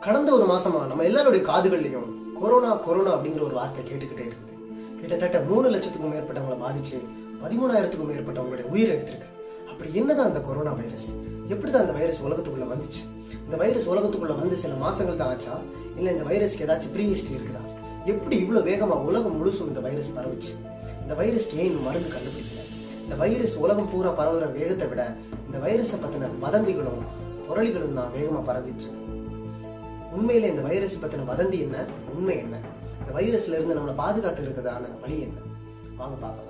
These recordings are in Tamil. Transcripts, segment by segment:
கடந்த ஒரு மாசமா நம்ம எல்லாருடைய காதுகள்லையும் கொரோனா கொரோனா அப்படிங்கிற ஒரு வார்த்தை கேட்டுக்கிட்டே இருக்குது கிட்டத்தட்ட மூணு லட்சத்துக்கும் மேற்பட்டவங்களை பாதிச்சு பதிமூணாயிரத்துக்கும் மேற்பட்டவங்களுடைய உயிர் எடுத்திருக்கு அப்படி என்னதான் அந்த கொரோனா வைரஸ் எப்படிதான் அந்த வைரஸ் உலகத்துக்குள்ள வந்துச்சு இந்த வைரஸ் உலகத்துக்குள்ள வந்து சில மாசங்கள் தான் ஆச்சா இல்ல இந்த வைரஸ்க்கு ஏதாச்சும் ப்ரீ ஹிஸ்டரி இருக்குதா எப்படி இவ்வளவு வேகமா உலகம் முழுசும் இந்த வைரஸ் பரவுச்சு இந்த வைரஸ்க்கு ஏன் இன்னும் மருந்து கண்டுபிடிக்கல இந்த வைரஸ் உலகம் பூரா பரவுற வேகத்தை விட இந்த வைரஸை பத்தின வதந்திகளும் புரளிகளும் தான் வேகமா பரவிட்டு இருக்கு உண்மையில இந்த வைரஸ் பத்தின வதந்தி என்ன உண்மை என்ன இந்த வைரஸ்ல இருந்து நம்மளை பாதுகாத்து இருக்கிறதான வழி என்ன வாங்க பார்க்கலாம்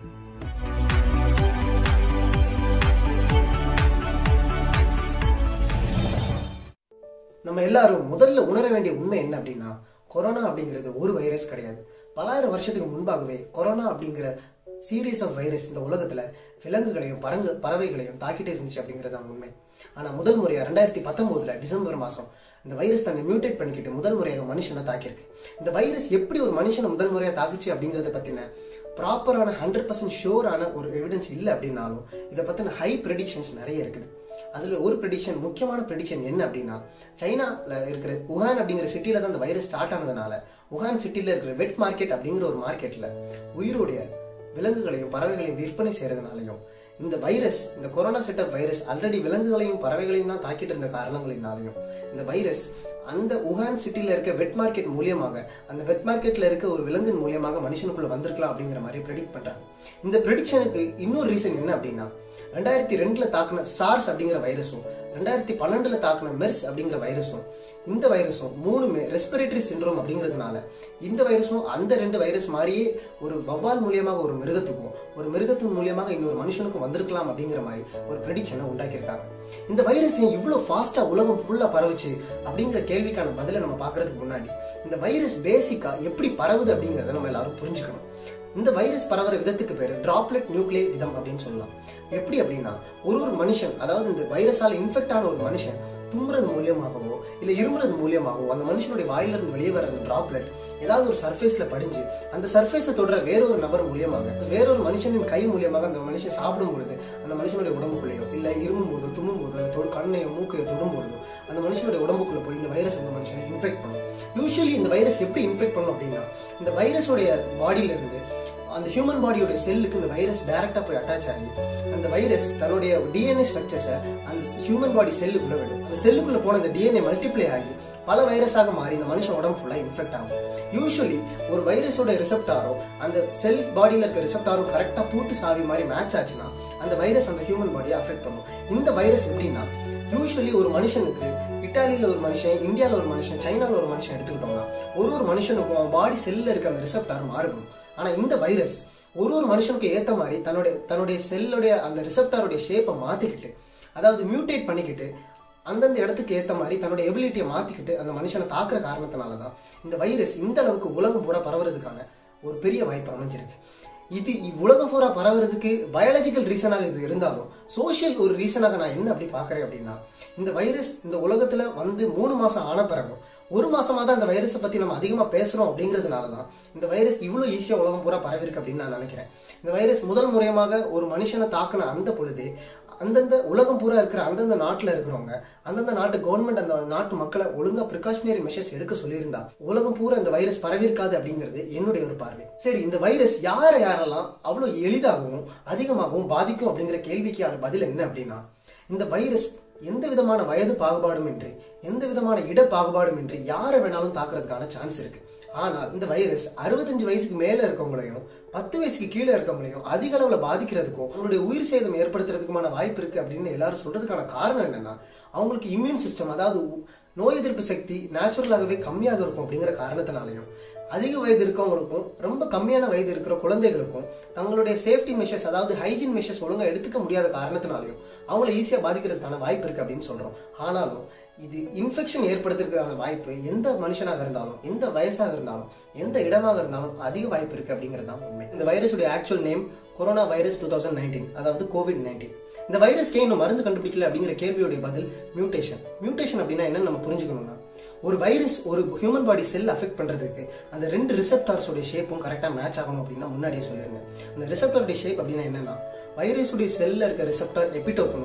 நம்ம எல்லாரும் முதல்ல உணர வேண்டிய உண்மை என்ன அப்படின்னா கொரோனா அப்படிங்கிறது ஒரு வைரஸ் கிடையாது பலாயிரம் வருஷத்துக்கு முன்பாகவே கொரோனா அப்படிங்கிற சீரீஸ் ஆஃப் வைரஸ் இந்த உலகத்துல விலங்குகளையும் பரங்கு பறவைகளையும் தாக்கிட்டு இருந்துச்சு அப்படிங்கிறது தான் உண்மை ஆனா முதல் முறையா ரெண்டாயிரத்தி பத்தொன்பதுல டிசம்பர் மாசம் இந்த வைரஸ் தன்னை மியூட்டேட் பண்ணிக்கிட்டு முதல் முறையாக மனுஷனை தாக்கியிருக்கு இந்த வைரஸ் எப்படி ஒரு மனுஷனை முதல் முறையா தாக்குச்சு அப்படிங்கறத பத்தின ப்ராப்பரான ஹண்ட்ரட் பர்சன்ட் ஷோரான ஒரு எவிடன்ஸ் இல்லை அப்படின்னாலும் இதை பத்தின ஹை ப்ரெடிக்ஷன்ஸ் நிறைய இருக்குது அதுல ஒரு ப்ரெடிக்ஷன் முக்கியமான ப்ரெடிக்ஷன் என்ன அப்படின்னா சைனால இருக்கிற உஹான் அப்படிங்கிற சிட்டில தான் இந்த வைரஸ் ஸ்டார்ட் ஆனதுனால உஹான் சிட்டில இருக்கிற வெட் மார்க்கெட் அப்படிங்கிற ஒரு மார்க்கெட்ல உயிரோடைய விலங்குகளையும் பறவைகளையும் விற்பனை செய்யறதுனாலையும் இந்த வைரஸ் இந்த கொரோனா செட்டப் வைரஸ் ஆல்ரெடி விலங்குகளையும் பறவைகளையும் தான் தாக்கிட்டு இருந்த காரணங்களினாலையும் இந்த வைரஸ் அந்த உஹான் சிட்டில இருக்க வெட் மார்க்கெட் மூலியமாக அந்த வெட் மார்க்கெட்ல இருக்க ஒரு விலங்கின் மூலியமாக மனுஷனுக்குள்ள வந்திருக்கலாம் அப்படிங்கிற மாதிரி ப்ரெடிக்ட் பண்றாங்க இந்த ப்ரெடிக்ஷனுக்கு இன்னொரு ரீசன் என்ன அப்படின்னா ரெண்டாயிரத்தி ரெண்டுல தாக்குன சார்ஸ் அப்படிங்கிற வைரஸும் ரெண்டாயிரத்தி பன்னெண்டுல தாக்குன மெர்ஸ் அப்படிங்கிற வைரஸும் இந்த வைரஸும் மூணுமே ரெஸ்பிரேட்டரி சிண்ட்ரோம் அப்படிங்கிறதுனால இந்த வைரஸும் அந்த ரெண்டு வைரஸ் மாதிரியே ஒரு வவ்வால் மூலியமாக ஒரு மிருகத்துக்கும் ஒரு மிருகத்தின் மூலியமாக இன்னொரு மனுஷனுக்கும் வந்திருக்கலாம் அப்படிங்கிற மாதிரி ஒரு ப்ரெடிக்ஷனை உண்டாக்கியிருக்காங்க இந்த வைரஸ் ஏன் இவ்வளவு ஃபாஸ்டா உலகம் ஃபுல்லா பரவுச்சு அப்படிங்கிற கேள்விக்கான பதிலை நம்ம பார்க்கறதுக்கு முன்னாடி இந்த வைரஸ் பேசிக்கா எப்படி பரவுது அப்படிங்கறத நம்ம எல்லாரும் புரிஞ்சுக்கணும் இந்த வைரஸ் பரவுற விதத்துக்கு பேரு டிராப்லெட் நியூக்ளியர் விதம் அப்படின்னு சொல்லலாம் எப்படி அப்படின்னா ஒரு ஒரு மனுஷன் அதாவது இந்த வைரஸால இன்ஃபெக்ட் ஆன ஒரு மனுஷன் தும்புறது மூலியமாகவோ இல்ல இருமுறது மூலியமாகவோ அந்த மனுஷனுடைய வாயில இருந்து வெளியே வர அந்த டிராப்லெட் ஏதாவது ஒரு சர்ஃபேஸ்ல படிஞ்சு அந்த சர்ஃபேஸை தொடர வேறொரு நபர் மூலியமாக வேறொரு மனுஷனின் கை மூலியமாக அந்த மனுஷன் சாப்பிடும் பொழுது அந்த மனுஷனுடைய உடம்புக்குள்ளேயோ இல்ல இருமும் போதோ தும்மும் போதோ இல்ல தொடு கண்ணையோ மூக்கையோ தொடும் பொழுதோ அந்த மனுஷனுடைய உடம்புக்குள்ள போய் இந்த வைரஸ் அந்த மனுஷனை இன்ஃபெக்ட் பண்ணும் யூஸ்வலி இந்த வைரஸ் எப்படி இன்ஃபெக்ட் பண்ணும் அப்படின்னா இந்த வைரஸோடைய பாடியில இருந்து அந்த ஹியூமன் பாடியோட செல்லுக்கு இந்த வைரஸ் டைரக்டா போய் அட்டாச் ஆகி அந்த வைரஸ் தன்னுடைய டிஎன்ஏ ஸ்ட்ரக்சர்ஸை அந்த ஹியூமன் பாடி செல்லுக்குள்ள விடும் அந்த செல்லுக்குள்ள போன அந்த டிஎன்ஏ மல்டிப்ளை ஆகி பல வைரஸாக மாறி இந்த மனுஷன் உடம்பு ஃபுல்லா இன்ஃபெக்ட் ஆகும் யூஸ்வலி ஒரு வைரஸோட ரிசப்டாரோ அந்த செல் பாடியில இருக்க ரிசப்டாரோ கரெக்டா பூட்டு சாவி மாதிரி மேட்ச் ஆச்சுன்னா அந்த வைரஸ் அந்த ஹியூமன் பாடியை அஃபெக்ட் பண்ணும் இந்த வைரஸ் எப்படின்னா யூஸ்வலி ஒரு மனுஷனுக்கு இட்டாலியில ஒரு மனுஷன் இந்தியாவில் ஒரு மனுஷன் சைனால ஒரு மனுஷன் எடுத்துக்கிட்டோம்னா ஒரு ஒரு மனுஷனுக்கும் அவன் பாடி செல்ல இருக்க அந்த ரிசப்டார் மாறுபடும் ஆனா இந்த வைரஸ் ஒரு ஒரு மனுஷனுக்கு ஏத்த மாதிரி தன்னுடைய தன்னுடைய செல்லுடைய அந்த ரிசப்டாருடைய ஷேப்பை மாத்திக்கிட்டு அதாவது மியூட்டேட் பண்ணிக்கிட்டு அந்தந்த இடத்துக்கு ஏத்த மாதிரி தன்னுடைய எபிலிட்டியை மாத்திக்கிட்டு அந்த மனுஷனை தாக்குற காரணத்தினால தான் இந்த வைரஸ் இந்த அளவுக்கு உலகம் பூரா பரவுறதுக்கான ஒரு பெரிய வாய்ப்பு அமைஞ்சிருக்கு இது உலகம் பூரா பரவுறதுக்கு பயாலஜிக்கல் ரீசனாக இது இருந்தாலும் சோஷியல் ஒரு ரீசனாக நான் என்ன அப்படி பாக்குறேன் அப்படின்னா இந்த வைரஸ் இந்த உலகத்துல வந்து மூணு மாசம் ஆன பிறகும் ஒரு மாசமா தான் இந்த வைரஸை பத்தி நம்ம அதிகமா பேசுறோம் அப்படிங்கிறதுனால தான் இந்த வைரஸ் இவ்வளவு ஈஸியா உலகம் பூரா பரவிருக்கு அப்படின்னு நான் நினைக்கிறேன் இந்த வைரஸ் முதல் முறையமாக ஒரு மனுஷனை தாக்குன அந்த பொழுது அந்தந்த உலகம் பூரா இருக்கிற அந்தந்த நாட்டுல இருக்கிறவங்க அந்தந்த நாட்டு கவர்மெண்ட் அந்த நாட்டு மக்களை ஒழுங்கா ப்ரிகாஷனரி மெஷர்ஸ் எடுக்க சொல்லியிருந்தா உலகம் பூரா இந்த வைரஸ் பரவிருக்காது அப்படிங்கிறது என்னுடைய ஒரு பார்வை சரி இந்த வைரஸ் யாரை யாரெல்லாம் அவ்வளவு எளிதாகவும் அதிகமாகவும் பாதிக்கும் அப்படிங்கிற கேள்விக்கான பதில் என்ன அப்படின்னா இந்த வைரஸ் எந்த விதமான வயது பாகுபாடும் இன்றி எந்த விதமான இட பாகுபாடும் இன்றி யாரை வேணாலும் தாக்குறதுக்கான சான்ஸ் இருக்கு ஆனால் இந்த வைரஸ் அறுபத்தஞ்சு வயசுக்கு மேல இருக்கவங்களையும் பத்து வயசுக்கு கீழே இருக்கவங்களையும் அதிக அளவுல பாதிக்கிறதுக்கும் அவங்களுடைய உயிர் சேதம் ஏற்படுத்துறதுக்குமான வாய்ப்பு இருக்கு அப்படின்னு எல்லாரும் சொல்றதுக்கான காரணம் என்னன்னா அவங்களுக்கு இம்யூன் சிஸ்டம் அதாவது நோய் எதிர்ப்பு சக்தி நேச்சுரலாகவே கம்மியாக இருக்கும் அப்படிங்கிற காரணத்தினாலையும் அதிக வயது இருக்கவங்களுக்கும் ரொம்ப கம்மியான வயது இருக்கிற குழந்தைகளுக்கும் தங்களுடைய சேஃப்டி மெஷர்ஸ் அதாவது ஹைஜீன் மெஷர்ஸ் ஒழுங்கா எடுத்துக்க முடியாத காரணத்தினாலையும் அவங்கள ஈஸியா பாதிக்கிறதுக்கான வாய்ப்பு இருக்கு அப்படின்னு சொல்றோம் ஆனாலும் இது இன்ஃபெக்ஷன் ஏற்படுத்துறதுக்கான வாய்ப்பு எந்த மனுஷனாக இருந்தாலும் எந்த வயசாக இருந்தாலும் எந்த இடமாக இருந்தாலும் அதிக வாய்ப்பு இருக்கு அப்படிங்கிறது தான் உண்மை இந்த வைரஸுடைய actual name corona virus two thousand nineteen அதாவது கோவிட் நைன்டீன் இந்த வைரஸ்க்கே இன்னும் மருந்து கண்டுபிடிக்கல அப்படிங்கிற கேள்வியுடைய பதில் மியூட்டேஷன் மியூட்டேஷன் அப்படின்னா என்னன்னு நம்ம புரிஞ்சுக்கணும்னா ஒரு வைரஸ் ஒரு ஹியூமன் பாடி செல் அஃபெக்ட் பண்றதுக்கு அந்த ரெண்டு ரிசப்டார்ஸோட ஷேப்பும் கரெக்டா மேட்ச் ஆகணும் அப்படின்னா முன்னாடியே சொல்லிருங்க அந்த ரிசப்டாருடைய ஷேப் அப்படின்னா என்னன்னா வைரஸுடைய செல்ல இருக்க ரிசப்டார் எபிடோப்பனும்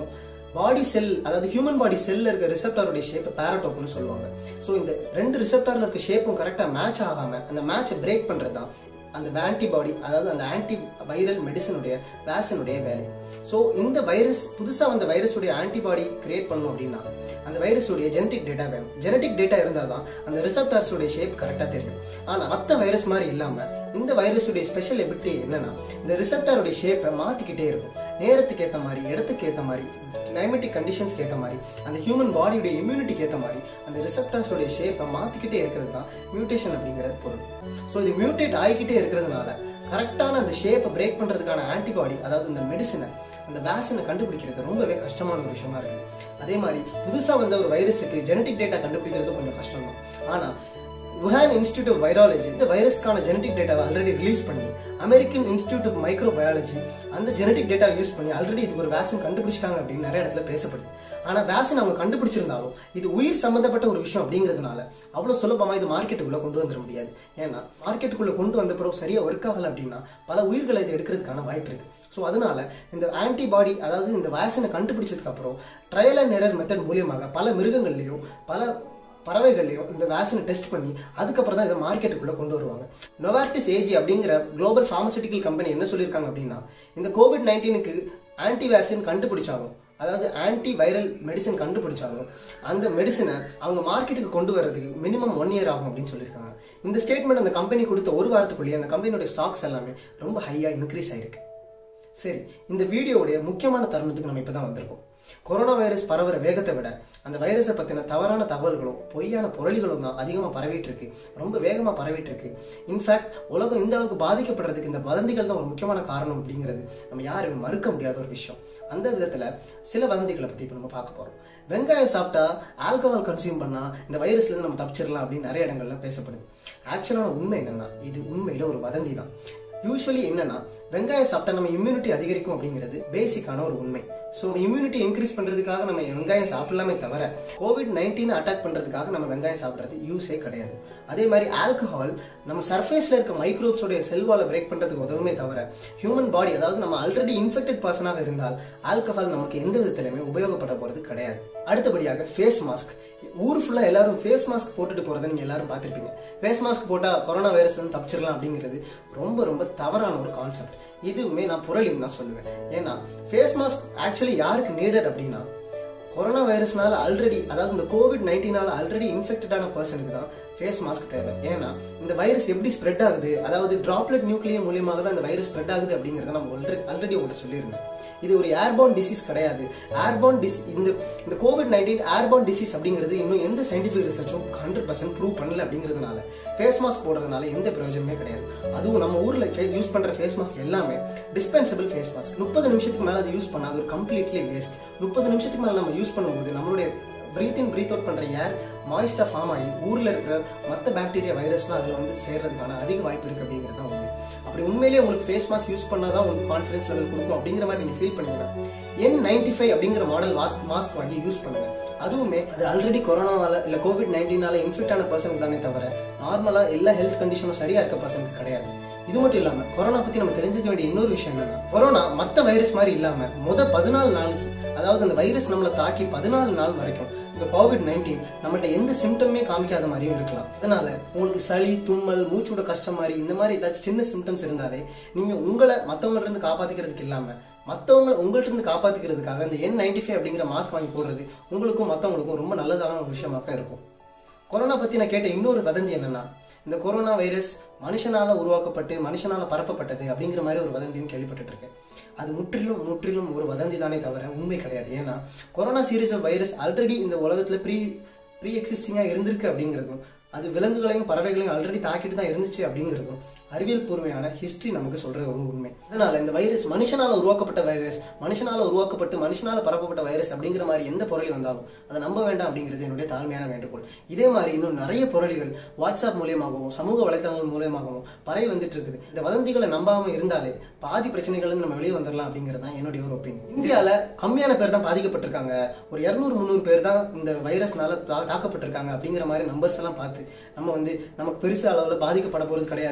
பாடி செல் அதாவது ஹியூமன் பாடி செல்ல இருக்க ரிசெப்டாரோட ஷேப் பேரட்டோப்னு சொல்லுவாங்க ஸோ இந்த ரெண்டு ரிசெப்டார்ல இருக்க ஷேப்பும் கரெக்டாக மேட்ச் ஆகாம அந்த மேட்சை பிரேக் பண்றது தான் அந்த ஆன்டிபாடி அதாவது அந்த ஆன்டி வைரல் மெடிசனுடைய வேக்சினுடைய வேலை ஸோ இந்த வைரஸ் புதுசாக வந்த வைரஸுடைய ஆன்டிபாடி கிரியேட் பண்ணணும் அப்படின்னா அந்த வைரஸுடைய ஜெனடிக் டேட்டா வேணும் ஜெனடிக் டேட்டா இருந்தால் தான் அந்த ரிசப்டார்ஸுடைய ஷேப் கரெக்டாக தெரியும் ஆனால் மற்ற வைரஸ் மாதிரி இல்லாமல் இந்த வைரஸுடைய ஸ்பெஷல் எபிலிட்டி என்னன்னா இந்த ரிசப்டாருடைய ஷேப்பை மாற்றிக்கிட்டே இருக்கும் நேரத்துக்கு ஏற்ற மாதிரி இடத்துக்கு ஏற்ற மாதிரி கிளைமேட்டிக் கண்டிஷன்ஸ்க்கு ஏற்ற மாதிரி அந்த ஹியூமன் பாடியுடைய இம்யூனிட்டிக்கு ஏற்ற மாதிரி அந்த ரிசப்டார்ஸோடைய ஷேப்பை மாற்றிக்கிட்டே இருக்கிறது தான் மியூட்டேஷன் அப்படிங்கிற பொருள் ஸோ இது மியூட்டேட் ஆகிக்கிட்டே இருக்கிறதுனால கரெக்டான அந்த ஷேப்பை பிரேக் பண்ணுறதுக்கான ஆன்டிபாடி அதாவது இந்த மெடிசனை அந்த வேக்சினை கண்டுபிடிக்கிறது ரொம்பவே கஷ்டமான ஒரு விஷயமா இருக்குது அதே மாதிரி புதுசாக வந்த ஒரு வைரஸுக்கு ஜெனடிக் டேட்டா கண்டுபிடிக்கிறது கொஞ்சம் கஷ்டம் தான் ஆனால் வுஹான் இன்ஸ்டியூட் ஆஃப் வைராலஜி இந்த வைரஸ்க்கான ஜெனடிக் டேட்டாவை ஆல்ரெடி ரிலீஸ் பண்ணி American institute of microbiology அந்த ஜெனடிக் டேட்டா யூஸ் பண்ணி ஆல்ரெடி இதுக்கு ஒரு வேக்சின் கண்டுபிடிச்சிட்டாங்க அப்படின்னு நிறைய இடத்துல பேசப்படுது ஆனால் வேக்சின் அவங்க கண்டுபிடிச்சிருந்தாலும் இது உயிர் சம்மந்தப்பட்ட ஒரு விஷயம் அப்படிங்கிறதுனால அவ்வளோ சுலபமாக இது மார்க்கெட்டுக்குள்ளே கொண்டு வந்துட முடியாது ஏன்னா மார்க்கெட்டுக்குள்ளே கொண்டு வந்த பிறகு சரியாக ஒர்க் ஆகலை அப்படின்னா பல உயிர்களை இது எடுக்கிறதுக்கான வாய்ப்பு இருக்குது ஸோ அதனால இந்த ஆன்டிபாடி அதாவது இந்த வேக்சினை கண்டுபிடிச்சதுக்கு அப்புறம் ட்ரையல் அண்ட் எரர் மெத்தட் மூலியமாக பல மிருகங்கள்லையும் பல பறவைகள்லையும் இந்த வேக்சினை டெஸ்ட் பண்ணி அதுக்கப்புறம் தான் இதை மார்க்கெட்டுக்குள்ளே கொண்டு வருவாங்க நொவார்டிஸ் ஏஜி அப்படிங்கிற குளோபல் ஃபார்மசூட்டிக்கல் கம்பெனி என்ன சொல்லியிருக்காங்க அப்படின்னா இந்த கோவிட் நைன்டீனுக்கு ஆன்டி வேக்சின் கண்டுபிடிச்சாலும் அதாவது ஆன்டி வைரல் மெடிசன் கண்டுபிடிச்சாலும் அந்த மெடிசனை அவங்க மார்க்கெட்டுக்கு கொண்டு வர்றதுக்கு மினிமம் ஒன் இயர் ஆகும் அப்படின்னு சொல்லியிருக்காங்க இந்த ஸ்டேட்மெண்ட் அந்த கம்பெனி கொடுத்த ஒரு வாரத்துக்குள்ளேயே அந்த கம்பெனியோட ஸ்டாக்ஸ் எல்லாமே ரொம்ப ஹையாக இன்க்ரீஸ் ஆயிருக்கு சரி இந்த வீடியோவுடைய முக்கியமான தருணத்துக்கு நம்ம இப்போ தான் வந்திருக்கோம் கொரோனா வைரஸ் பரவுற வேகத்தை விட அந்த வைரஸை பற்றின தவறான தகவல்களும் பொய்யான புரளிகளும் தான் அதிகமாக பரவிட்டு இருக்கு ரொம்ப வேகமாக பரவிட்டு இருக்கு இன்ஃபேக்ட் உலகம் இந்த அளவுக்கு பாதிக்கப்படுறதுக்கு இந்த வதந்திகள் தான் ஒரு முக்கியமான காரணம் அப்படிங்கிறது நம்ம யாருமே மறுக்க முடியாத ஒரு விஷயம் அந்த விதத்தில் சில வதந்திகளை பற்றி இப்போ நம்ம பார்க்க போகிறோம் வெங்காயம் சாப்பிட்டா ஆல்கஹால் கன்சியூம் பண்ணால் இந்த வைரஸ்லேருந்து நம்ம தப்பிச்சிடலாம் அப்படின்னு நிறைய இடங்கள்ல பேசப்படுது ஆக்சுவலான உண்மை என்னன்னா இது உண்மையில் ஒரு வதந்தி தான் யூஸ்வலி என்னன்னா வெங்காயம் சாப்பிட்டா நம்ம இம்யூனிட்டி அதிகரிக்கும் அப்படிங்கிறது பேசிக்கான ஒரு உண்மை ஸோ இம்யூனிட்டி இன்க்ரீஸ் பண்றதுக்காக நம்ம வெங்காயம் சாப்பிடலாமே தவிர கோவிட் நைன்டீன் அட்டாக் பண்றதுக்காக நம்ம வெங்காயம் சாப்பிட்றது யூஸே கிடையாது அதே மாதிரி ஆல்கஹால் நம்ம சர்ஃபேஸ்ல இருக்க மைக்ரோப்ஸோடைய செல்வால பிரேக் பண்றதுக்கு உதவுமே தவிர ஹியூமன் பாடி அதாவது நம்ம ஆல்ரெடி இன்ஃபெக்டட் பர்சனாக இருந்தால் ஆல்கஹால் நமக்கு எந்த விதத்திலுமே உபயோகப்பட போறது கிடையாது அடுத்தபடியாக ஃபேஸ் மாஸ்க் ஊர் ஃபுல்லா எல்லாரும் ஃபேஸ் மாஸ்க் போட்டுட்டு போறதை நீங்க எல்லாரும் பார்த்திருப்பீங்க ஃபேஸ் மாஸ்க் போட்டா கொரோனா வைரஸ் வந்து தப்பிச்சிடலாம் அப்படிங்கிறது ரொம்ப ரொம்ப தவறான ஒரு கான்செப்ட் இதுவுமே நான் புரளின்னு தான் சொல்லுவேன் ஏன்னா ஃபேஸ் மாஸ்க் ஆக்சுவலி யாருக்கு நீடட் அப்படின்னா கொரோனா வைரஸ்னால ஆல்ரெடி அதாவது இந்த கோவிட் நைன்டீனால ஆல்ரெடி இன்ஃபெக்டடான பர்சனுக்கு தான் ஃபேஸ் மாஸ்க் தேவை ஏன்னா இந்த வைரஸ் எப்படி ஸ்ப்ரெட் ஆகுது அதாவது டிராப்லெட் நியூக்ளியர் மூலியமாக தான் இந்த வைரஸ் ஸ்ப்ரெட் ஆகுது அப்படிங்கிறத நம்ம ஆல்ரெடி ஆல்ரெடி உங்கள்கிட்ட சொல்லியிருந்தேன் இது ஒரு ஏர்பான் டிசீஸ் கிடையாது ஏர்பான் டிஸ் இந்த இந்த கோவிட் நைன்டீன் ஏர்பான் டிசீஸ் அப்படிங்கிறது இன்னும் எந்த சயின்டிஃபிக் ரிசர்ச்சும் ஹண்ட்ரட் பர்சன்ட் ப்ரூவ் பண்ணல அப்படிங்கிறதுனால ஃபேஸ் மாஸ்க் போடுறதுனால எந்த பிரயோஜனமே கிடையாது அதுவும் நம்ம ஊரில் யூஸ் பண்ணுற ஃபேஸ் மாஸ்க் எல்லாமே டிஸ்பென்சபிள் ஃபேஸ் மாஸ்க் முப்பது நிமிஷத்துக்கு மேலே அது யூஸ் பண்ணால் அது ஒரு கம்ப்ளீட்லி வேஸ்ட் முப்பது நிமிஷத்துக்கு மேலே நம்ம யூஸ் பண்ணும்போது நம்மளுடைய ப்ரீத் இன் ப்ரீத் அவுட் பண்ணுற ஏர் மாய்ஸ்டாக ஃபார்ம் ஆகி ஊரில் இருக்கிற மற்ற பாக்டீரியா வைரஸ்லாம் அதில் வந்து சேர்றதுக்கான அதிக வாய்ப்பு இருக்குது அப்படிங்கிறது தான் உண்மை அப்படி உண்மையிலேயே உங்களுக்கு ஃபேஸ் மாஸ்க் யூஸ் பண்ணால் தான் உங்களுக்கு கான்ஃபிடன்ஸ் லெவல் கொடுக்கும் அப்படிங்கிற மாதிரி நீங்கள் ஃபீல் பண்ணீங்கன்னா என் நைன்டி ஃபைவ் அப்படிங்கிற மாடல் மாஸ்க் மாஸ்க் வாங்கி யூஸ் பண்ணுங்க அதுவுமே அது ஆல்ரெடி கொரோனாவால இல்லை கோவிட் நைன்டீனால இன்ஃபெக்ட் ஆன பர்சனுக்கு தானே தவிர நார்மலாக எல்லா ஹெல்த் கண்டிஷனும் சரியாக இருக்க பர்சனுக்கு கிடையாது இது மட்டும் இல்லாம கொரோனா பத்தி நம்ம தெரிஞ்சுக்க வேண்டிய இன்னொரு விஷயம் என்னன்னா கொரோனா மத்த வைரஸ் மாதிரி இல்லாம முத பதினாலு நாளைக்கு அதாவது அந்த வைரஸ் நம்மளை தாக்கி பதினாலு நாள் வரைக்கும் இந்த கோவிட் நைன்டீன் நம்மகிட்ட எந்த சிம்டமே காமிக்காத மாதிரியும் இருக்கலாம் அதனால உங்களுக்கு சளி தும்மல் மூச்சோட கஷ்டம் மாதிரி இந்த மாதிரி ஏதாச்சும் சின்ன சிம்டம்ஸ் இருந்தாலே நீங்க உங்களை மத்தவங்க இருந்து காப்பாத்திக்கிறதுக்கு இல்லாம மற்றவங்களை உங்கள்ட்ட இருந்து காப்பாத்திக்கிறதுக்காக இந்த என் நைன்டி ஃபைவ் அப்படிங்கிற மாஸ்க் வாங்கி போடுறது உங்களுக்கும் மற்றவங்களுக்கும் ரொம்ப நல்லதான ஒரு விஷயமா தான் இருக்கும் கொரோனா பத்தி நான் கேட்ட இன்னொரு வதந்தி என்னன்னா இந்த கொரோனா வைரஸ் மனுஷனால உருவாக்கப்பட்டு மனுஷனால பரப்பப்பட்டது அப்படிங்கிற மாதிரி ஒரு வதந்தியும் கேள்விப்பட்டு இருக்கேன் அது முற்றிலும் முற்றிலும் ஒரு வதந்தி தானே தவிர உண்மை கிடையாது ஏன்னா corona series of virus already இந்த உலகத்துல ப்ரீ ப்ரீ எக்ஸிஸ்டிங்கா இருந்திருக்கு அப்படிங்கிறதும் அது விலங்குகளையும் பறவைகளையும் ஆல்ரெடி தாக்கிட்டு தான் இருந்துச்சு அப்படிங்கிறதும் அறிவியல் பூர்வையான ஹிஸ்டரி நமக்கு சொல்ற ஒரு உண்மை அதனால இந்த வைரஸ் மனுஷனால உருவாக்கப்பட்ட வைரஸ் மனுஷனால உருவாக்கப்பட்டு மனுஷனால பரப்பப்பட்ட வைரஸ் அப்படிங்கிற மாதிரி எந்த பொருளை வந்தாலும் அதை நம்ப வேண்டாம் அப்படிங்கிறது என்னுடைய தாழ்மையான வேண்டுகோள் இதே மாதிரி இன்னும் நிறைய பொருளிகள் வாட்ஸ்அப் மூலியமாகவும் சமூக வலைத்தளங்கள் மூலியமாகவும் பரவி வந்துட்டு இருக்குது இந்த வதந்திகளை நம்பாம இருந்தாலே பாதி பிரச்சனைகள் நம்ம வெளியே வந்துடலாம் அப்படிங்கிறது தான் என்னுடைய ஒரு ஒப்பீனியன் இந்தியாவில் கம்மியான பேர் தான் பாதிக்கப்பட்டிருக்காங்க ஒரு இரநூறு முந்நூறு பேர் தான் இந்த வைரஸ்னால தா- தாக்கப்பட்டிருக்காங்க அப்படிங்கிற மாதிரி நம்பர்ஸ் எல்லாம் பார்த்து நம்ம வந்து நமக்கு பெருசு அளவில் பாதிக்கப்பட போறது கிடையாது நம்ம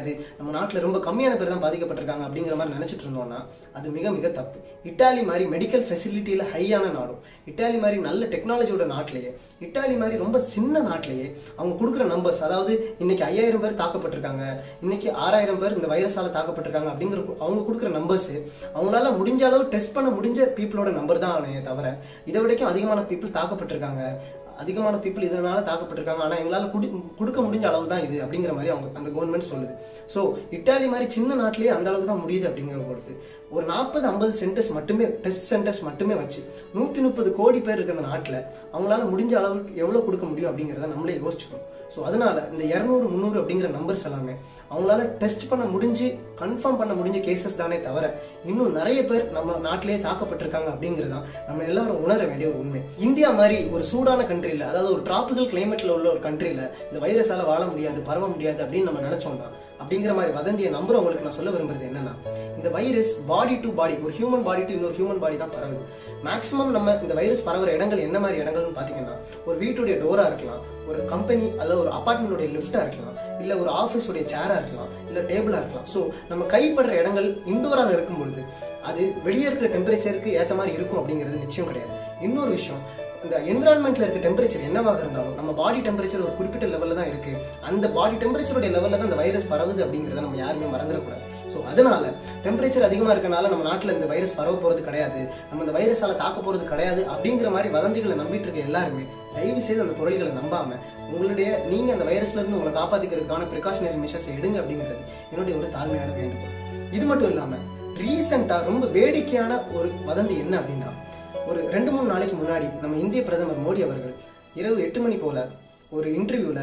நம்ம நாட்டில் ரொம்ப கம்மியான பேர் தான் பாதிக்கப்பட்டிருக்காங்க அப்படிங்கிற மாதிரி நினைச்சிட்டு இருந்தோம்னா அது மிக மிக தப்பு இட்டாலி மாதிரி மெடிக்கல் ஃபெசிலிட்டியில் ஹையான நாடும் இட்டாலி மாதிரி நல்ல டெக்னாலஜியோட நாட்டிலேயே இட்டாலி மாதிரி ரொம்ப சின்ன நாட்டிலேயே அவங்க கொடுக்குற நம்பர்ஸ் அதாவது இன்னைக்கு ஐயாயிரம் பேர் தாக்கப்பட்டிருக்காங்க இன்னைக்கு ஆறாயிரம் பேர் இந்த வைரஸால தாக்கப்பட்டிருக்காங்க அப்படிங்கிற அவங்க கொடுக்குற நம்பர்ஸ் அவங்களால முடிஞ்ச அளவு டெஸ்ட் பண்ண முடிஞ்ச பீப்புளோட நம்பர் தான் தவிர இதை விடைக்கும் அதிகமான பீப்புள் தாக்கப்பட்டிருக்காங்க அதிகமான பீப்புள் இதனால தாக்கப்பட்டிருக்காங்க ஆனால் எங்களால் குடி கொடுக்க முடிஞ்ச அளவு தான் இது அப்படிங்கிற மாதிரி அவங்க அந்த கவர்மெண்ட் சொல்லுது ஸோ இட்டாலி மாதிரி சின்ன நாட்டிலேயே அந்த அளவுக்கு தான் முடியுது அப்படிங்கிற பொறுத்து ஒரு நாற்பது ஐம்பது சென்டர்ஸ் மட்டுமே டெஸ்ட் சென்டர்ஸ் மட்டுமே வச்சு நூற்றி முப்பது கோடி பேர் இருக்கிற அந்த நாட்டில் அவங்களால முடிஞ்ச அளவுக்கு எவ்வளோ கொடுக்க முடியும் அப்படிங்கிறத நம்மளே யோசிச்சுக்கணும் ஸோ அதனால இந்த இரநூறு முந்நூறு அப்படிங்கிற நம்பர்ஸ் எல்லாமே அவங்களால டெஸ்ட் பண்ண முடிஞ்சு கன்ஃபார்ம் பண்ண முடிஞ்ச கேசஸ் தானே தவிர இன்னும் நிறைய பேர் நம்ம நாட்டிலேயே தாக்கப்பட்டிருக்காங்க அப்படிங்கிறது தான் நம்ம எல்லாரும் உணர வேண்டிய ஒரு உண்மை இந்தியா மாதிரி ஒரு சூடான கண்ட்ரியில் அதாவது ஒரு டிராபிக்கல் கிளைமேட்ல உள்ள ஒரு கண்ட்ரியில் இந்த வைரஸால வாழ முடியாது பரவ முடியாது அப்படின்னு நம்ம நினைச்சோம்னா அப்படிங்கிற மாதிரி வதந்தியை நம்புறவங்களுக்கு நான் சொல்ல விரும்புறது என்னன்னா இந்த வைரஸ் பாடி டு பாடி ஒரு ஹியூமன் பாடி டு இன்னொரு ஹியூமன் பாடி தான் பரவுது மேக்ஸிமம் நம்ம இந்த வைரஸ் பரவுற இடங்கள் என்ன மாதிரி இடங்கள்னு பார்த்தீங்கன்னா ஒரு வீட்டுடைய டோரா இருக்கலாம் ஒரு கம்பெனி அல்ல ஒரு அபார்ட்மெண்ட்டுடைய லிஃப்டா இருக்கலாம் இல்ல ஒரு ஆஃபீஸுடைய சேரா இருக்கலாம் இல்ல டேபிளா இருக்கலாம் ஸோ நம்ம கைப்படுற இடங்கள் இண்டோராக இருக்கும் பொழுது அது வெளியே இருக்கிற டெம்பரேச்சருக்கு ஏற்ற மாதிரி இருக்கும் அப்படிங்கிறது நிச்சயம் கிடையாது இன்னொரு விஷயம் இந்த என்விரான்மெண்ட்ல இருக்க டெம்பரேச்சர் என்னவாக இருந்தாலும் நம்ம பாடி டெம்பரேச்சர் ஒரு குறிப்பிட்ட லெவல்ல தான் இருக்கு அந்த பாடி டெம்பரேச்சருடைய லெவல்ல தான் இந்த வைரஸ் பரவுது அப்படிங்கிறத நம்ம யாருமே மறந்துடக்கூடாது ஸோ அதனால டெம்பரேச்சர் அதிகமா இருக்கனால நம்ம நாட்டில் இந்த வைரஸ் பரவ போறது கிடையாது நம்ம இந்த வைரஸால தாக்க போறது கிடையாது அப்படிங்கிற மாதிரி வதந்திகளை நம்பிட்டு இருக்க எல்லாருமே தயவு செய்து அந்த பொருள்களை நம்பாம உங்களுடைய நீங்க அந்த வைரஸ்ல இருந்து உங்களை காப்பாத்திக்கிறதுக்கான ப்ரிகாஷனரி மெஷர்ஸ் எடுங்க அப்படிங்கிறது என்னுடைய ஒரு தாழ்மையான வேண்டுகோள் இது மட்டும் இல்லாம ரீசெண்டா ரொம்ப வேடிக்கையான ஒரு வதந்தி என்ன அப்படின்னா ஒரு ரெண்டு மூணு நாளைக்கு முன்னாடி நம்ம இந்திய பிரதமர் மோடி அவர்கள் இரவு எட்டு மணி போல ஒரு இன்டர்வியூல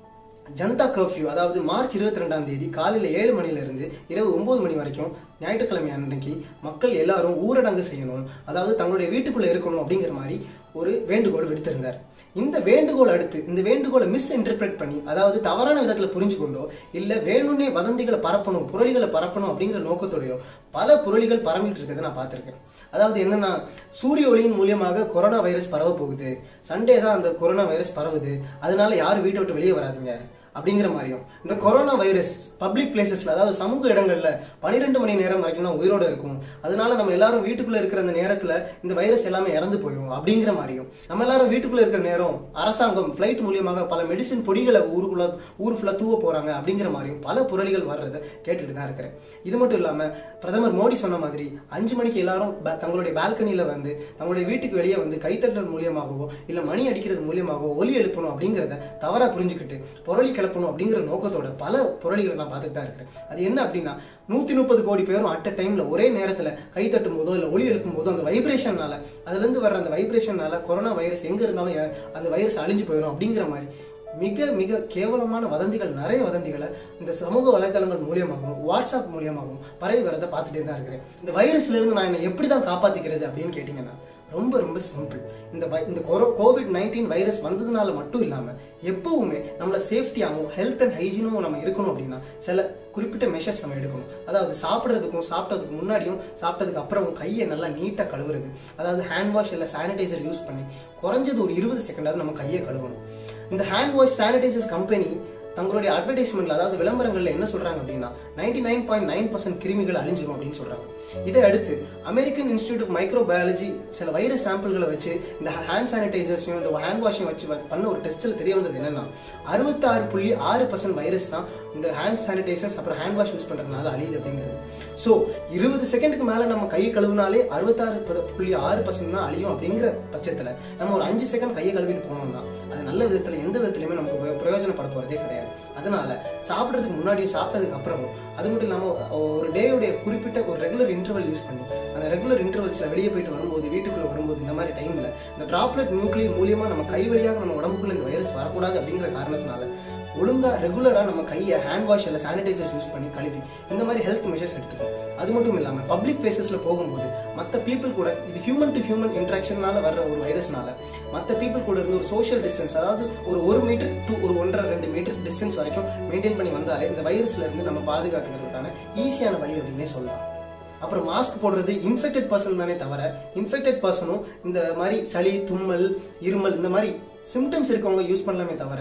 ஜனதா கர்ஃப்யூ அதாவது மார்ச் இருபத்தி ரெண்டாம் தேதி காலையில் ஏழு மணில இருந்து இரவு ஒன்பது மணி வரைக்கும் ஞாயிற்றுக்கிழமை அன்னைக்கு மக்கள் எல்லாரும் ஊரடங்கு செய்யணும் அதாவது தங்களுடைய வீட்டுக்குள்ள இருக்கணும் அப்படிங்கிற மாதிரி ஒரு வேண்டுகோள் விடுத்திருந்தார் இந்த வேண்டுகோள் அடுத்து இந்த வேண்டுகோளை மிஸ் இன்டர்பிரேட் பண்ணி அதாவது தவறான விதத்துல புரிஞ்சு கொண்டோ இல்ல வேணும்னே வதந்திகளை பரப்பணும் புரளிகளை பரப்பணும் அப்படிங்கிற நோக்கத்தோடயோ பல புரளிகள் பரம்பிட்டு இருக்கிறத நான் பார்த்திருக்கேன் அதாவது என்னன்னா சூரிய ஒளியின் மூலியமாக கொரோனா வைரஸ் பரவ போகுது சண்டே தான் அந்த கொரோனா வைரஸ் பரவுது அதனால யாரும் வீட்டை விட்டு வெளியே வராதீங்க அப்படிங்கிற மாதிரியும் இந்த கொரோனா வைரஸ் பப்ளிக் பிளேசஸ்ல அதாவது சமூக இடங்கள்ல பனிரெண்டு மணி நேரம் வரைக்கும் தான் உயிரோட இருக்கும் அதனால நம்ம எல்லாரும் வீட்டுக்குள்ள இருக்கிற அந்த நேரத்துல இந்த வைரஸ் எல்லாமே இறந்து போயிடும் அப்படிங்கிற மாதிரியும் நம்ம எல்லாரும் வீட்டுக்குள்ள இருக்கிற நேரம் அரசாங்கம் ஃபிளைட் மூலியமாக பல மெடிசின் பொடிகளை ஊருக்குள்ள ஊர் ஃபுல்லா தூவ போறாங்க அப்படிங்கிற மாதிரியும் பல புரளிகள் வர்றதை கேட்டுட்டு தான் இருக்கிறேன் இது மட்டும் இல்லாம பிரதமர் மோடி சொன்ன மாதிரி அஞ்சு மணிக்கு எல்லாரும் ப- தங்களுடைய பால்கனியில வந்து தங்களுடைய வீட்டுக்கு வெளியே வந்து கைத்தட்டல் மூலியமாகவோ இல்ல மணி அடிக்கிறது மூலியமாகவோ ஒலி எழுப்பணும் அப்படிங்கிறத தவறா புரிஞ்சுக்கிட்டு புரளி கிளப்பணும் அப்படிங்கிற நோக்கத்தோட பல புரளிகளை நான் பார்த்துட்டு தான் இருக்கிறேன் அது என்ன அப்படின்னா நூத்தி முப்பது கோடி பேரும் அட் அ டைம்ல ஒரே நேரத்துல கை தட்டும் போதோ இல்ல ஒலி எழுப்பும் போதோ அந்த வைப்ரேஷனால அதுல இருந்து வர்ற அந்த வைப்ரேஷனால கொரோனா வைரஸ் எங்க இருந்தாலும் எ- அந்த வைரஸ் அழிஞ்சு போயிடும் அப்படிங்கிற மாதிரி மிக மிக கேவலமான வதந்திகள் நிறைய வதந்திகளை இந்த சமூக வலைதளங்கள் மூலியமாகவும் வாட்ஸ்அப் மூலியமாகவும் பரவி வரதை பார்த்துட்டே தான் இருக்கிறேன் இந்த வைரஸ்ல இருந்து நான் என்னை எப்படி தான் காப்பாத்திக்கிறது அப்படின்னு கேட்டிங்கன்னா ரொம்ப ரொம்ப சிம்பிள் இந்த வை- இந்த கொரோ கோவிட் நைன்டீன் வைரஸ் வந்ததுனால மட்டும் இல்லாம எப்பவுமே நம்மள சேஃப்டியாகவும் ஹெல்த் அண்ட் ஹைஜீனும் நம்ம இருக்கணும் அப்படின்னா சில குறிப்பிட்ட மெஷர்ஸ் நம்ம எடுக்கணும் அதாவது சாப்பிட்றதுக்கும் சாப்பிட்டதுக்கு முன்னாடியும் சாப்பிட்டதுக்கு அப்புறமும் கையை நல்லா நீட்டாக கழுவுறது அதாவது ஹேண்ட் வாஷ் இல்லை சானிடைசர் யூஸ் பண்ணி குறைஞ்சது ஒரு இருபது செகண்டாவது நம்ம கையை கழுவணும் இந்த ஹேண்ட் வாஷ் சானிடைசர்ஸ் கம்பெனி தங்களுடைய அட்வர்டைஸ்மெண்ட்ல அதாவது விளம்பரங்கள்ல என்ன சொல்றாங்க அப்படின்னா ninety nine point nine percent கிருமிகள் அழிஞ்சிரும் அப்படின்னு சொல்றாங்க இதை அடுத்து அமெரிக்கன் இன்ஸ்டியூட் ஆஃப் மைக்ரோபயாலஜி சில வைரஸ் சாம்பிள்களை வச்சு இந்த ஹேண்ட் சானிடைசர்ஸையும் இந்த ஹேண்ட் வாஷையும் வச்சு வ- பண்ண ஒரு டெஸ்ட்டில் தெரிய வந்தது என்னன்னா அறுபத்தாறு புள்ளி ஆறு பர்சன்ட் வைரஸ் தான் இந்த ஹேண்ட் சானிடைசர்ஸ் அப்புறம் ஹேண்ட் வாஷ் யூஸ் பண்றதுனால அழியுது அப்படிங்கிறது ஸோ இருபது செகண்டுக்கு மேல நம்ம கை கழுவுனாலே அறுபத்தாறு பு- புள்ளி ஆறு பர்சன்ட் தான் அழியும் அப்படிங்கிற பட்சத்துல நம்ம ஒரு அஞ்சு செகண்ட் கையை கழுவிட்டு போனோம்னா அது நல்ல விதத்துல எந்த விதத்துலயுமே நமக்கு உபயோ- பிரயோஜனப்பட போறதே கிடையாது அதனால சாப்பிட்றதுக்கு முன்னாடியும் சாப்பிட்டதுக்கு அப்புறமும் அது மட்டும் இல்லாம ஒரு டேயோடைய குறிப்பிட்ட ஒரு ரெகுலர் இன்டர்வல் யூஸ் பண்ணி அந்த ரெகுலர் இன்டர்வல்ஸ்ல வெளியே போயிட்டு வரும்போது வீட்டுக்குள்ள வரும்போது இந்த மாதிரி டைம்ல இந்த டிராப்லெட் நியூக்ளியர் மூலியமா நம்ம கை வழியாக நம்ம உடம்புக்குள்ள இந்த வைரஸ் வரக்கூடாது அப்படிங்கிற காரணத்தினால ஒழுங்கா ரெகுலரா நம்ம கையை ஹேண்ட் வாஷ் இல்ல சானிடைசர்ஸ் யூஸ் பண்ணி கழுவி இந்த மாதிரி ஹெல்த் மெஷர்ஸ் எடுத்துக்கணும் அது மட்டும் இல்லாம பப்ளிக் பிளேசஸ்ல போகும்போது மற்ற பீப்புள் கூட இது ஹியூமன் டு ஹியூமன் இன்ட்ராக்ஷனால வர்ற ஒரு வைரஸ்னால மற்ற பீப்புள் கூட இருந்து ஒரு சோஷியல் டிஸ்டன்ஸ் அதாவது ஒரு ஒரு மீட்டர் டு ஒரு ஒன்றரை ரெண்டு மீட்டர் டிஸ்டன்ஸ் வரைக்கும் மெயின்டைன் பண்ணி வந்தாலே இந்த வைரஸ்ல இருந்து நம்ம பாதுகாத்துக்கிறதுக்கான ஈஸியான வழி அப்படின்னே சொல்லலாம் அப்புறம் மாஸ்க் போடுறது இன்ஃபெக்டட் பர்சன் தானே தவிர இன்ஃபெக்டட் பர்சனும் இந்த மாதிரி சளி தும்மல் இருமல் இந்த மாதிரி சிம்டம்ஸ் இருக்கவங்க யூஸ் பண்ணலாமே தவிர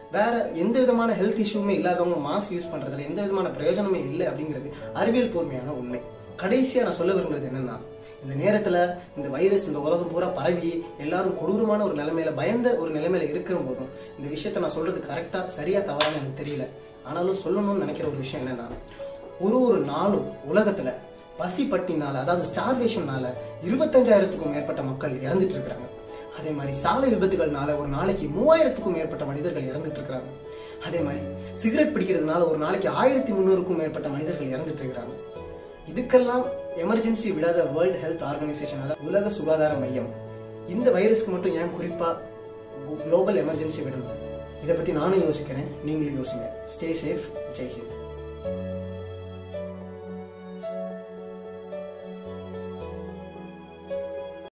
வேற எந்த விதமான ஹெல்த் இஷ்யூமே இல்லாதவங்க மாஸ்க் யூஸ் பண்றதுல எந்த விதமான பிரயோஜனமே இல்லை அப்படிங்கிறது அறிவியல் பூர்மையான உண்மை கடைசியா நான் சொல்ல விரும்புறது என்னன்னா இந்த நேரத்துல இந்த வைரஸ் இந்த உலகம் பூரா பரவி எல்லாரும் கொடூரமான ஒரு நிலைமையில பயந்த ஒரு நிலைமையில இருக்கிற போதும் இந்த விஷயத்த நான் சொல்றது கரெக்டா சரியா தவறான்னு எனக்கு தெரியல ஆனாலும் சொல்லணும்னு நினைக்கிற ஒரு விஷயம் என்னன்னா ஒரு ஒரு நாளும் உலகத்துல பசி பட்டினால அதாவது ஸ்டார்வேஷன்னால இருபத்தஞ்சாயிரத்துக்கும் மேற்பட்ட மக்கள் இறந்துட்டு இருக்கிறாங்க அதே மாதிரி சாலை விபத்துகள்னால ஒரு நாளைக்கு மூவாயிரத்துக்கும் மேற்பட்ட மனிதர்கள் இறந்துட்டு இருக்கிறாங்க அதே மாதிரி சிகரெட் பிடிக்கிறதுனால ஒரு நாளைக்கு ஆயிரத்தி முந்நூறுக்கும் மேற்பட்ட மனிதர்கள் இறந்துட்டு இருக்கிறாங்க இதுக்கெல்லாம் எமர்ஜென்சி விடாத வேர்ல்ட் ஹெல்த் ஆர்கனைசேஷன் அதாவது உலக சுகாதார மையம் இந்த வைரஸ்க்கு மட்டும் ஏன் குறிப்பா குளோபல் எமர்ஜென்சி விடணும் இதை பத்தி நானும் யோசிக்கிறேன் நீங்களும் யோசிங்க ஸ்டே சேஃப் ஜெய் ஹிந்த்